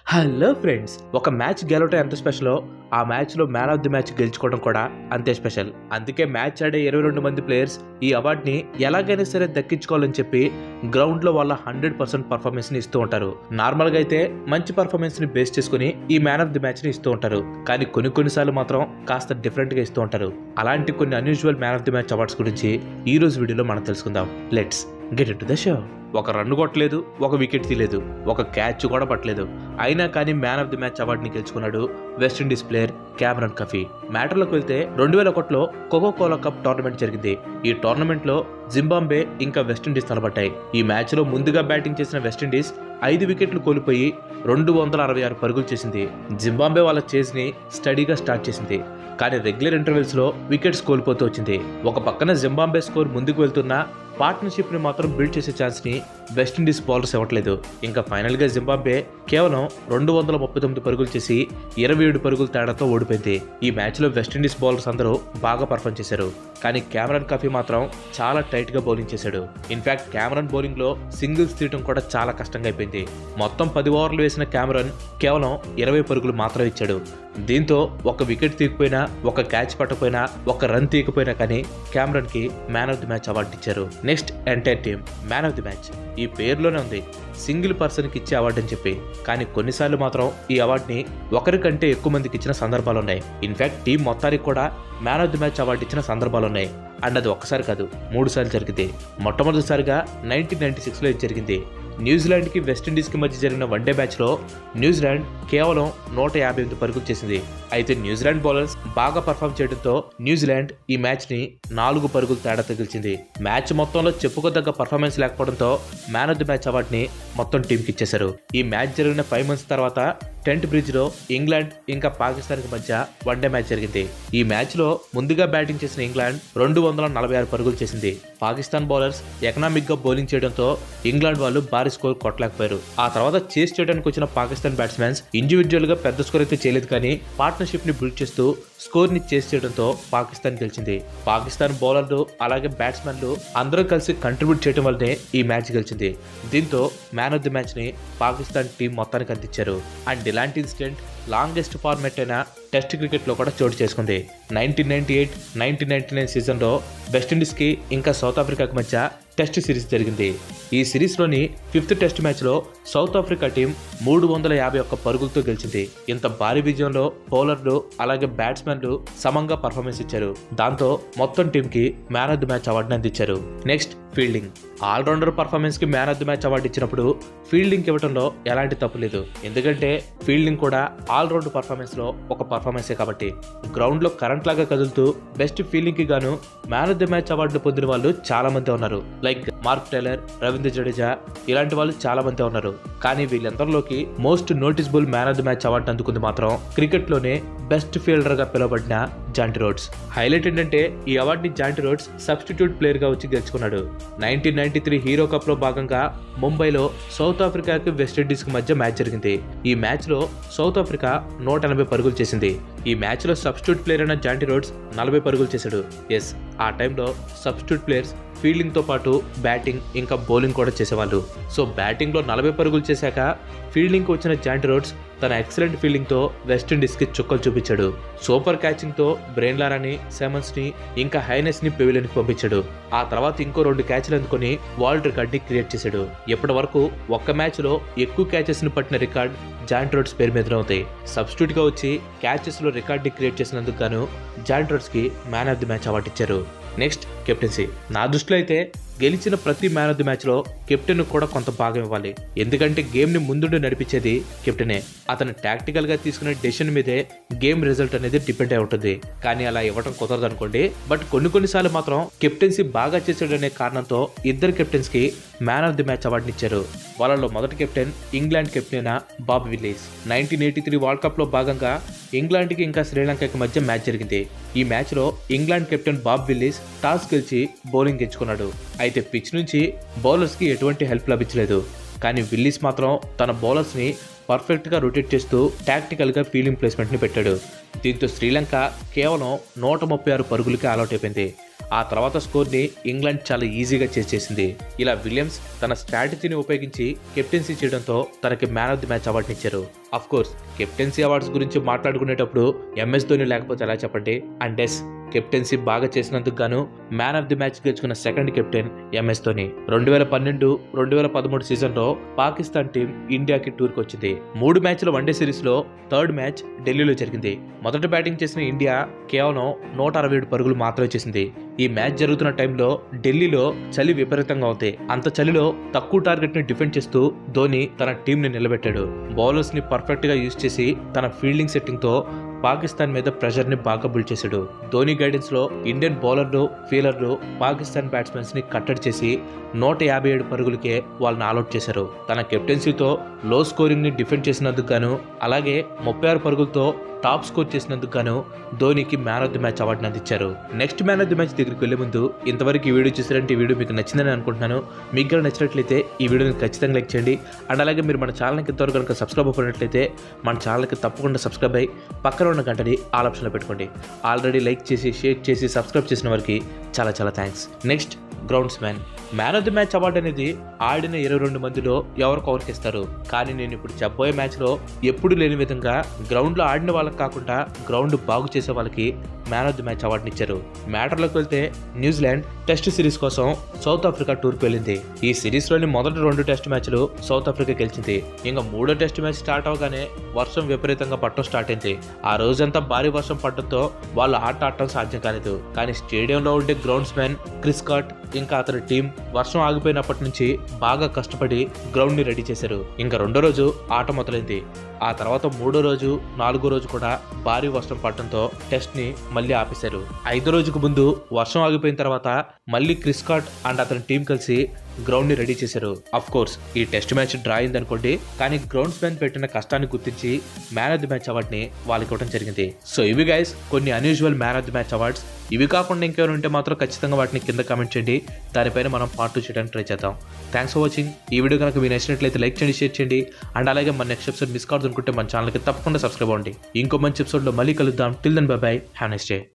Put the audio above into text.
hello friends ఒక match గెలవటం ఎంత స్పెషలో ఆ మ్యాచ్లో మ్యాన్ ఆఫ్ ది మ్యాచ్ గెలుచుకోవడం కూడా అంతే స్పెషల్ అందుకే మ్యాచ్ ఆడే ఇరవై రెండు మంది ప్లేయర్స్ ఈ అవార్డుని ఎలాగైనా సరే దక్కించుకోవాలని చెప్పి గ్రౌండ్లో వాళ్ళ హండ్రెడ్ పర్సెంట్ పర్ఫార్మెన్స్ని ఇస్తూ ఉంటారు నార్మల్గా అయితే మంచి పర్ఫార్మెన్స్ని బేస్ చేసుకుని ఈ మ్యాన్ ఆఫ్ ది మ్యాచ్ని ఇస్తూ ఉంటారు కానీ కొన్ని కొన్నిసార్లు మాత్రం కాస్త డిఫరెంట్గా ఇస్తూ ఉంటారు అలాంటి కొన్ని unusual man of the match awards గురించి ఈ రోజు వీడియోలో మనం తెలుసుకుందాం let's get it to the show ఒక రన్ కొట్టలేదు ఒక వికెట్ తీయలేదు ఒక క్యాచ్ కూడా పట్టలేదు అయినా కానీ మ్యాన్ ఆఫ్ ది మ్యాచ్ అవార్డుని గెలుచుకున్నాడు వెస్టిండీస్ ప్లేయర్ క్యామరన్ కఫీ మ్యాటర్లోకి వెళ్తే రెండు వేల ఒకటిలో కోకో కోలా కప్ టోర్నమెంట్ జరిగింది ఈ టోర్నమెంట్లో జింబాంబే ఇంకా వెస్టిండీస్ తలపట్టాయి ఈ మ్యాచ్లో ముందుగా బ్యాటింగ్ చేసిన వెస్టిండీస్ ఐదు వికెట్లు కోల్పోయి రెండు వందల అరవై ఆరు పరుగులు చేసింది జింబాంబే వాళ్ళ చేజ్ని స్టడీగా స్టార్ట్ చేసింది కానీ రెగ్యులర్ ఇంటర్వెల్స్లో వికెట్స్ కోల్పోతూ వచ్చింది ఒక పక్కన జింబాంబే స్కోర్ ముందుకు వెళ్తున్నా పార్ట్నర్షిప్ని మాత్రం బిల్డ్ చేసే ఛాన్స్ని వెస్టిండీస్ బౌలర్స్ ఇవ్వట్లేదు ఇంకా ఫైనల్గా జింబాబ్వే కేవలం రెండు వందల ముప్పై తొమ్మిది పరుగులు చేసి ఇరవై ఏడు పరుగుల తేడాతో ఓడిపోయింది ఈ మ్యాచ్లో వెస్టిండీస్ బౌలర్స్ అందరూ బాగా పర్ఫామ్ చేశారు కానీ కెమెరాన్ కాఫీ మాత్రం చాలా టైట్గా బౌలింగ్ చేశాడు ఇన్ఫాక్ట్ కెమెరాన్ బౌలింగ్లో సింగిల్స్ తీయటం కూడా చాలా కష్టంగా అయిపోయింది మొత్తం పది ఓవర్లు వేసిన కెమెరాన్ కేవలం ఇరవై పరుగులు మాత్రమే ఇచ్చాడు దీంతో ఒక వికెట్ తీయకపోయినా ఒక క్యాచ్ పట్టకపోయినా ఒక రన్ తీయకపోయినా కానీ కెమెరాన్ కి man of the match award ఇచ్చారు next entire team man of the match ఈ పేరులోనే ఉంది సింగిల్ పర్సన్కి ఇచ్చే అవార్డు అని చెప్పి కానీ కొన్నిసార్లు మాత్రం ఈ అవార్డుని ఒకరికంటే ఎక్కువ మందికి ఇచ్చిన సందర్భాలు ఉన్నాయి ఇన్ఫాక్ట్ టీం మొత్తానికి కూడా man of the match award ఇచ్చిన సందర్భాలు ఉన్నాయి అండ్ అది ఒక్కసారి కాదు మూడు సార్లు జరిగింది మొట్టమొదటిసారిగా నైన్టీన్ నైన్టీ సిక్స్లో ఇది జరిగింది న్యూజిలాండ్కి వెస్టిండీస్కి మధ్య జరిగిన వన్డే మ్యాచ్లో న్యూజిలాండ్ కేవలం నూట యాభై ఎనిమిది పరుగులు చేసింది అయితే న్యూజిలాండ్ బౌలర్స్ బాగా పర్ఫామ్ చేయడంతో న్యూజిలాండ్ ఈ మ్యాచ్ని నాలుగు పరుగులు తేడాతో గెలిచింది మ్యాచ్ మొత్తంలో చెప్పుకోదగ్గ పర్ఫార్మెన్స్ లేకపోవడంతో మ్యాన్ ఆఫ్ ది మ్యాచ్ అవార్డుని మొత్తం టీంకి ఇచ్చేశారు ఈ మ్యాచ్ జరిగిన ఫైవ్ మంత్స్ తర్వాత టెంట్ బ్రిడ్జ్లో ఇంగ్లాండ్ ఇంకా పాకిస్తాన్కి మధ్య వన్డే మ్యాచ్ జరిగింది ఈ మ్యాచ్లో ముందుగా బ్యాటింగ్ చేసిన ఇంగ్లాండ్ రెండు వందల నలభై ఆరు పరుగులు చేసింది పాకిస్తాన్ బౌలర్స్ ఎకనామిక్గా బౌలింగ్ చేయడంతో ఇంగ్లాండ్ వాళ్ళు భారీ స్కోర్ కొట్టలేకపోయారు ఆ తర్వాత చేస్ చేయడానికి వచ్చిన పాకిస్తాన్ బ్యాట్స్మెన్స్ ఇండివిజువల్ గా పెద్ద స్కోర్ అయితే చేయలేదు కానీ పార్ట్నర్షిప్ ని బిల్డ్ చేస్తూ స్కోర్ ని చేస్ చేయడంతో పాకిస్తాన్ గెలిచింది పాకిస్తాన్ బౌలర్లు అలాగే బ్యాట్స్మెన్లు అందరూ కలిసి కంట్రిబ్యూట్ చేయడం వల్లనే ఈ మ్యాచ్ గెలిచింది దీంతో మ్యాన్ ఆఫ్ ది మ్యాచ్ ని పాకిస్తాన్ టీం మొత్తానికి అందించారు అండ్ ఇలాంటి ఇన్సిడెంట్ లాంగెస్ట్ ఫార్మెట్ అయిన టెస్ట్ క్రికెట్లో కూడా చోటు చేసుకుంది nineteen ninety eight nineteen ninety nine సీజన్లో వెస్టిండీస్కి ఇంకా సౌత్ ఆఫ్రికాకి మధ్య టెస్ట్ సిరీస్ జరిగింది ఈ సిరీస్లోని ఫిఫ్త్ టెస్ట్ మ్యాచ్లో సౌత్ ఆఫ్రికా టీం మూడు వందల యాభై ఒక్క పరుగులతో గెలిచింది ఇంత భారీ విజయంలో బౌలర్లు అలాగే బ్యాట్స్మెన్లు సమంగా పర్ఫార్మెన్స్ ఇచ్చారు దాంతో మొత్తం టీంకి మ్యాన్ ఆఫ్ ది మ్యాచ్ అవార్డుని అందించారు నెక్స్ట్ ఫీల్డింగ్ ఆల్రౌండర్ పర్ఫార్మెన్స్ కి man of the match award ఇచ్చినప్పుడు ఫీల్డింగ్ ఇవ్వడంలో ఎలాంటి తప్పు లేదు ఎందుకంటే ఫీల్డింగ్ కూడా ఆల్రౌండ్ పర్ఫార్మెన్స్ లో ఒక పర్ఫార్మెన్సే కాబట్టి గ్రౌండ్ లో కరెంట్ లాగా కదులుతూ బెస్ట్ ఫీల్డింగ్ కి గాను man of the match award పొందిన వాళ్ళు చాలా మంది ఉన్నారు like Mark Taylor Ravindra Jadeja ఇలాంటి వాళ్ళు చాలా మంది ఉన్నారు కానీ వీళ్ళందరిలోకి most noticeable man of the match award అందుకుంది మాత్రం క్రికెట్ లోనే బెస్ట్ ఫీల్డర్ గా పిలువబడిన జాంటి రోడ్స్ హైలైట్ ఏంటంటే ఈ అవార్డుని జాంటి రోడ్స్ సబ్స్టిట్యూట్ ప్లేయర్ గా వచ్చి గెలుచుకున్నాడు nineteen ninety three Hero Cup లో భాగంగా ముంబైలో సౌత్ ఆఫ్రికాకి వెస్టిండీస్ కి మధ్య మ్యాచ్ జరిగింది ఈ మ్యాచ్ లో సౌత్ ఆఫ్రికా నూట ఎనభై పరుగులు చేసింది ఈ మ్యాచ్ లో సబ్స్టిట్యూట్ ప్లేయర్ అయిన జాంటి రోడ్స్ నలభై పరుగులు చేశాడు ఎస్ ఆ టైంలో సబ్స్టిట్యూట్ ప్లేయర్స్ ఫీల్డింగ్ తో పాటు బ్యాటింగ్ ఇంకా బౌలింగ్ కూడా చేసేవాళ్ళు సో బ్యాటింగ్ లో నలభై పరుగులు చేశాక ఫీల్డింగ్ కు వచ్చిన జాంటి రోడ్స్ తన ఎక్సలెంట్ ఫీల్డింగ్ తో వెస్టిండీస్ కి చుక్కలు చూపించాడు సూపర్ క్యాచింగ్ తో బ్రెయిన్లారాని సెమన్స్ ని ఇంకా హైనెస్ ని పెవిలియన్ కి పంపించాడు ఆ తర్వాత ఇంకో రెండు క్యాచ్లు అందుకొని వరల్డ్ రికార్డ్ ని క్రియేట్ చేశాడు ఇప్పటి వరకు ఒక్క మ్యాచ్ లో ఎక్కువ క్యాచెస్ ని పట్టిన రికార్డ్ జాయింట్ రోడ్స్ పేరు మీద అవుతాయి సబ్స్టిట్యూట్ గా వచ్చి క్యాచెస్ లో రికార్డ్ ని క్రియేట్ చేసినందుకు గాను జాయింట్ రోడ్స్ కి man of the match award ఇచ్చారు నెక్స్ట్ కెప్టెన్సీ నా దృష్టిలో అయితే గెలిచిన ప్రతి మ్యాన్ ఆఫ్ ది మ్యాచ్లో కెప్టెన్ కూడా కొంత భాగం ఇవ్వాలి ఎందుకంటే గేమ్ని ముందుండి నడిపించేది కెప్టెనే అతను టాక్టికల్గా తీసుకునే డెసిషన్ మీదే గేమ్ రిజల్ట్ అనేది డిపెండ్ అయి ఉంటుంది కానీ అలా ఇవ్వడం కుదరదు అనుకోండి బట్ కొన్ని కొన్నిసార్లు మాత్రం కెప్టెన్సీ బాగా చేసాడనే కారణంతో ఇద్దరు కెప్టెన్స్ కి మ్యాన్ ఆఫ్ ది మ్యాచ్ అవార్డుని ఇచ్చారు వాళ్ళలో మొదటి కెప్టెన్ ఇంగ్లాండ్ కెప్టెన్ అయిన Bob Willis nineteen eighty three World Cup లో భాగంగా ఇంగ్లాండ్కి ఇంకా శ్రీలంకకి మధ్య మ్యాచ్ జరిగింది ఈ మ్యాచ్లో England captain Bob Willis toss గెలిచి బౌలింగ్ ఎంచుకున్నాడు అయితే పిచ్ నుంచి బౌలర్స్కి ఎటువంటి హెల్ప్ లభించలేదు కానీ విల్లీస్ మాత్రం తన బౌలర్స్ని పర్ఫెక్ట్గా రొటేట్ చేస్తూ టాక్టికల్గా ఫీల్డింగ్ ప్లేస్మెంట్ని పెట్టాడు దీంతో శ్రీలంక కేవలం నూట ముప్పై ఆరు పరుగులకి ఆల్అౌట్ అయిపోయింది ఆ తర్వాత స్కోర్ని ఇంగ్లాండ్ చాలా ఈజీగా చేసేసింది ఇలా విలియమ్స్ తన స్ట్రాటజీని ఉపయోగించి కెప్టెన్సీ చేయడంతో తనకి మ్యాన్ ఆఫ్ ది మ్యాచ్ అవార్డుని ఇచ్చారు అఫ్ కోర్స్ కెప్టెన్సీ అవార్డ్స్ గురించి మాట్లాడుకునేటప్పుడు ఎంఎస్ ధోని లేకపోతే ఎలా చెప్పండి అండ్ ఎస్ కెప్టెన్సీ బాగా చేసినందుకు గాను మ్యాన్ ఆఫ్ ది మ్యాచ్ గెలుచుకున్న సెకండ్ కెప్టెన్ ఎంఎస్ ధోని రెండు వేల పన్నెండు రెండు వేల పదమూడు సీజన్లో పాకిస్తాన్ టీం ఇండియాకి టూర్కి వచ్చింది మూడు మ్యాచ్ల వన్డే సిరీస్లో థర్డ్ మ్యాచ్ ఢిల్లీలో జరిగింది మొదట బ్యాటింగ్ చేసిన ఇండియా కేవలం నూట అరవై ఏడు పరుగులు మాత్రమే చేసింది ఈ మ్యాచ్ జరుగుతున్న టైంలో ఢిల్లీలో చలి విపరీతంగా ఉంది అంత చలిలో తక్కువ టార్గెట్ ని డిఫెండ్ చేస్తూ ధోని తన టీం ని నిలబెట్టాడు బౌలర్స్ ని పర్ఫెక్ట్ గా యూజ్ చేసి తన ఫీల్డింగ్ సెట్టింగ్ తో పాకిస్తాన్ మీద ప్రెషర్ ని బాగా బిల్డ్ చేశాడు ధోని గైడెన్స్ లో ఇండియన్ బౌలర్లు ఫీలర్లు పాకిస్తాన్ బ్యాట్స్మెన్స్ ని కట్టడి చేసి నూట యాభై ఏడు పరుగులకే వాళ్ళని ఆల్అౌట్ చేశారు తన కెప్టెన్సీతో లో స్కోరింగ్ ని డిఫెండ్ చేసినందుకు గాను అలాగే ముప్పై ఆరు పరుగులతో టాప్ స్కోర్ చేసినందుకు గాను ధోనికి మ్యాన్ ఆఫ్ ది మ్యాచ్ అవార్డుని అందించారు next man of the match దగ్గరికి వెళ్లే ముందు ఇంతవరకు ఈ వీడియో చూసారంటే ఈ వీడియో మీకు నచ్చిందని అనుకుంటున్నాను మీకు కనుక నచ్చినట్లయితే ఈ వీడియోని ఖచ్చితంగా లైక్ చేయండి అండ్ అలాగే మీరు మన ఛానల్కి ఇంతవరకు కనుక సబ్స్క్రైబ్ అవ్వనట్లయితే మన ఛానల్కి తప్పకుండా సబ్స్క్రైబ్ అయ్యి పక్కన ఉన్న గంటని ఆల్ ఆప్షన్లో పెట్టుకోండి ఆల్రెడీ లైక్ చేసి షేర్ చేసి సబ్స్క్రైబ్ చేసిన వారికి చాలా చాలా thanks next groundsman man of the match award అనేది ఆడిన ఇరవై రెండు మందిలో ఎవరికి ఒకరికి ఇస్తారు కానీ నేను ఇప్పుడు చెప్పబోయే మ్యాచ్లో ఎప్పుడు లేని విధంగా గ్రౌండ్లో ఆడిన వాళ్ళకి కాకుండా గ్రౌండ్ బాగు చేసే వాళ్ళకి మ్యాన్ ఆఫ్ ది మ్యాచ్ అవార్డుని ఇచ్చారు మ్యాటర్లోకి వెళ్తే న్యూజిలాండ్ టెస్ట్ సిరీస్ కోసం సౌత్ ఆఫ్రికా టూర్కి వెళ్ళింది ఈ సిరీస్లోని మొదటి రెండు టెస్ట్ మ్యాచ్లు సౌత్ ఆఫ్రికా గెలిచింది ఇంకా మూడో టెస్ట్ మ్యాచ్ స్టార్ట్ అవగానే వర్షం విపరీతంగా పట్టడం స్టార్ట్ అయింది ఆ రోజంతా భారీ వర్షం పడటంతో వాళ్ళు ఆట ఆడటం సాధ్యం కాలేదు కానీ స్టేడియంలో ఉండే గ్రౌండ్స్ మ్యాన్ క్రిస్ కాట్ ఇంకా అతని టీం వర్షం ఆగిపోయినప్పటి నుంచి బాగా కష్టపడి గ్రౌండ్ ని రెడీ చేశారు ఇంకా రెండో రోజు ఆట మొదలైంది ఆ తర్వాత మూడో రోజు నాలుగో రోజు కూడా భారీ వర్షం పడటంతో టెస్ట్ ని మళ్ళీ ఆపేశారు ఐదో రోజుకు ముందు వర్షం ఆగిపోయిన తర్వాత మళ్ళీ క్రిస్ కాట్ అండ్ అతని టీం కలిసి గ్రౌండ్ ని రెడీ చేశారు అఫ్ కోర్స్ ఈ టెస్ట్ మ్యాచ్ డ్రా అయింది అనుకోండి కానీ గ్రౌండ్స్ మ్యాన్ పెట్టిన కష్టాన్ని గుర్తించి man of the match award ని వాళ్ళకి ఇవ్వడం జరిగింది సో ఇవి గైస్ కొన్ని unusual man of the match awards ఇవి కాకుండా ఇంకెవరు ఉంటే మాత్రం ఖచ్చితంగా వాటిని కింద కామెంట్ చేయండి దానిపైన మనం పార్ట్ టూ చేయడానికి ట్రై చేద్దాం థ్యాంక్స్ ఫర్ వాచింగ్ ఈ వీడియో కనుక మీరు నచ్చినట్లయితే లైక్ చేయండి షేర్ చేయండి అండ్ అలాగే మన నెక్స్ట్ ఎపిసోడ్ మిస్ కావద్దు అనుకుంటే మన ఛానల్కి తప్పకుండా సబ్స్క్రైబ్ అవ్వండి ఇంకో మంచి ఎపిసోడ్లో మళ్ళీ కలుద్దాం till then bye bye have next day